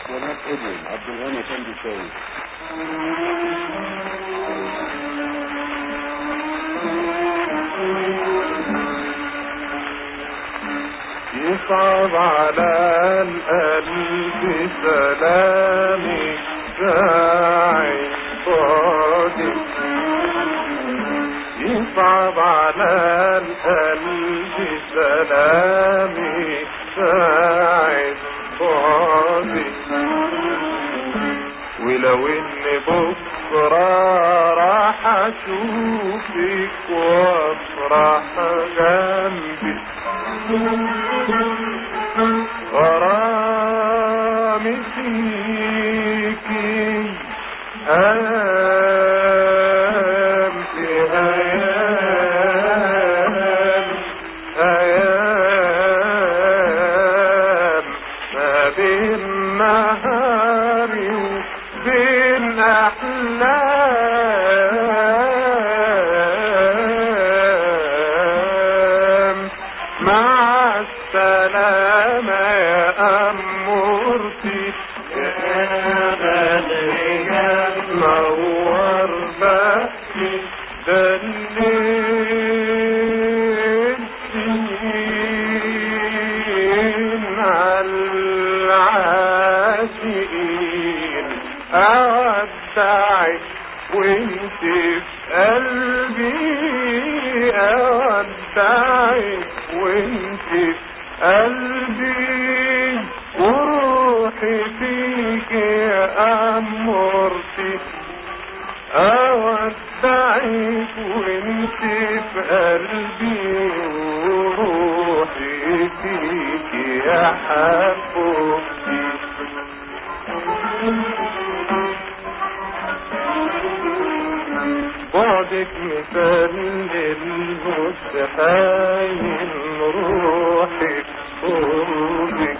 وناس ابن عبد الغني كان بيساوي يصعب على القلب سلامي ساعي صادق يصعب على القلب سلامي ساعي صادق ولو ان بكرة راح اشوفك وافرح جنبك غرامي فيكي أيام في أيام أيام ما بين نهاري وبين أحلام مع السلامة يا أمورتي يا بدري يا نور بختي دليل سنين على العاشقين أودعك وانت في قلبي أودعك وانت في قلبي وروحي فيك يا أمورتي أودعك وانت في قلبي وروحي فيك يا حبوبتي بعدك مثال للمستحيل روحك قربك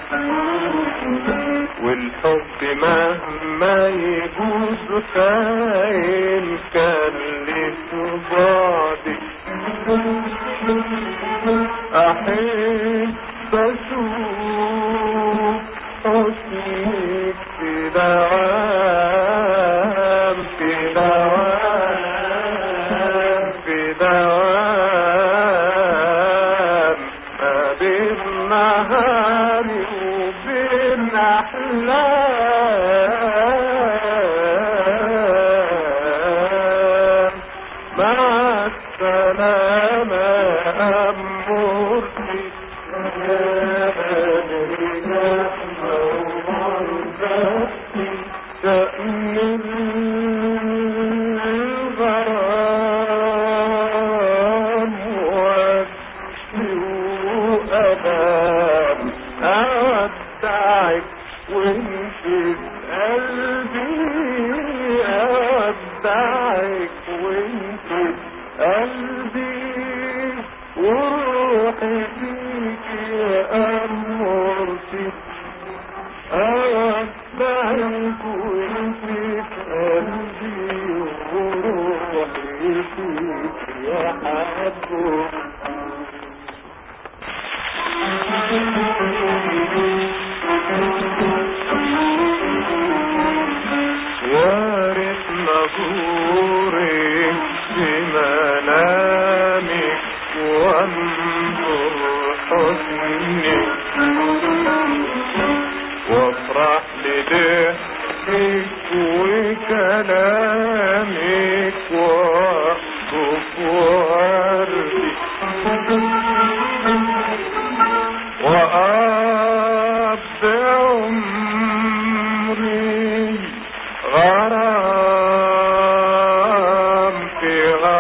والحب مهما يجوز خاين كان لك بعدك أحب أشوف حسنك في دوام في دوام في دوام ما بين نهاري وبين أحلام مع السلامة أمورتي يا بدري يا نور بختي تأمل الغرام وأكفي وأنام أودعك وانت في قلبي أودعك وانت في قلبي وروحي فيك يا أمورتي أودعك وانت في قلبي وروحي فيك يا حبوبي يا ريت نظوري في منامك وانظر حزنك وافرح لضحكك وكلامك واقف وردك وأقضي عمري غرام في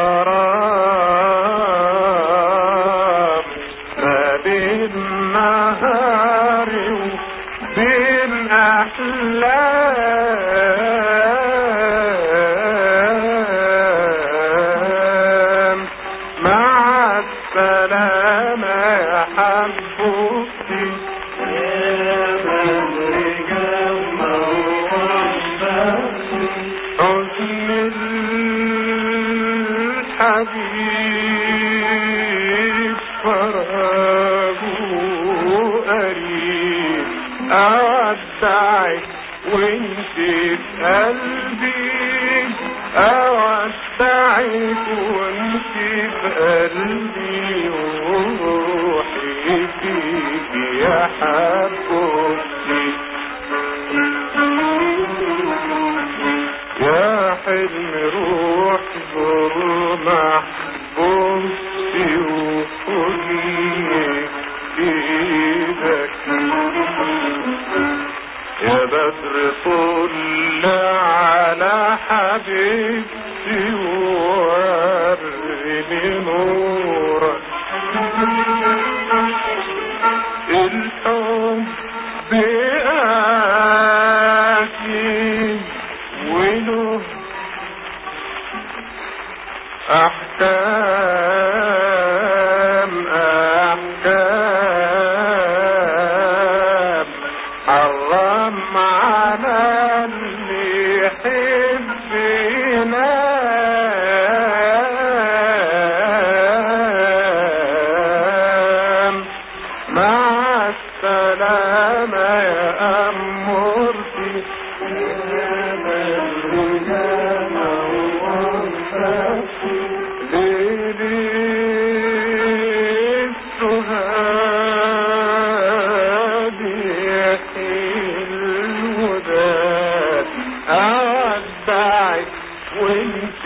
غرام ما بين نهاري وبين أحلام مع السلامة يا حبوبتي يا بدري جمع حزن الحبيب فراغه قريب أودعك وانت في قلبي اودعك وانت في قلبي وروحي فيك يا حبوبتي يا حلم روح زور محبوبتي وخدني ايدك يا بدر طل على حبيبتي ووريني نورك الحب أكيد وله أحكام أحكام حرم على اللي يحب ينام مع السلامة يا أمورتي يا من ليلي السهاد يحل ذات أودعك وانت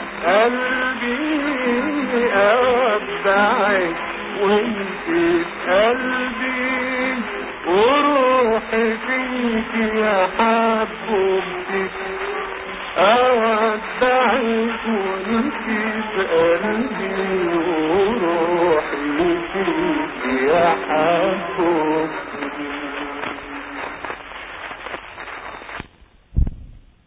قلبي أودعك وانت قلبي وروحي فيك يا حبيبي